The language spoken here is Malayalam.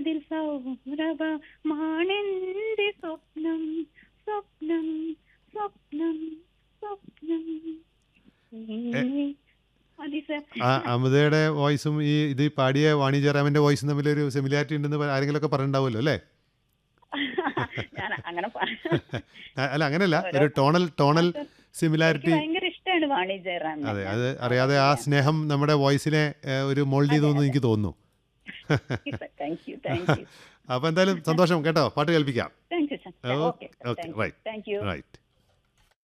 അതിൽ സൗരഭമാണെന്റെ സ്വപ്നം സ്വപ്നം സ്വപ്നം സ്വപ്നം മതി സർ ആ അമൃതയുടെ വോയിസും ഈ ഇത് പാടിയ വാണി ജയറാമിന്റെ വോയിസും തമ്മിലൊരു സിമിലാരിറ്റി ഉണ്ടെന്ന് ആരെങ്കിലും ഒക്കെ പറഞ്ഞിട്ടുണ്ടാവുമല്ലോ അല്ലേ ഞാൻ അങ്ങനെ പ- ആ, അല്ല അങ്ങനെയല്ല ഒരു ടോണൽ ടോണൽ എനിക്ക് സിമിലാരിറ്റി ഭയങ്കര ഇഷ്ടമാണ് വാണി ജയറാം അതെ അത് അറിയാതെ ആ സ്നേഹം നമ്മുടെ വോയിസിനെ ഏഹ്, ഒരു മോൾഡ് ചെയ്തു എന്ന് എനിക്ക് തോന്നുന്നു താങ്ക് യു താങ്ക് യു അപ്പോൾ എന്തായാലും സന്തോഷം കേട്ടോ പാട്ട് കേൾപ്പിക്കാം താങ്ക് യു സർ ഓ- okay okay, right. Thank you right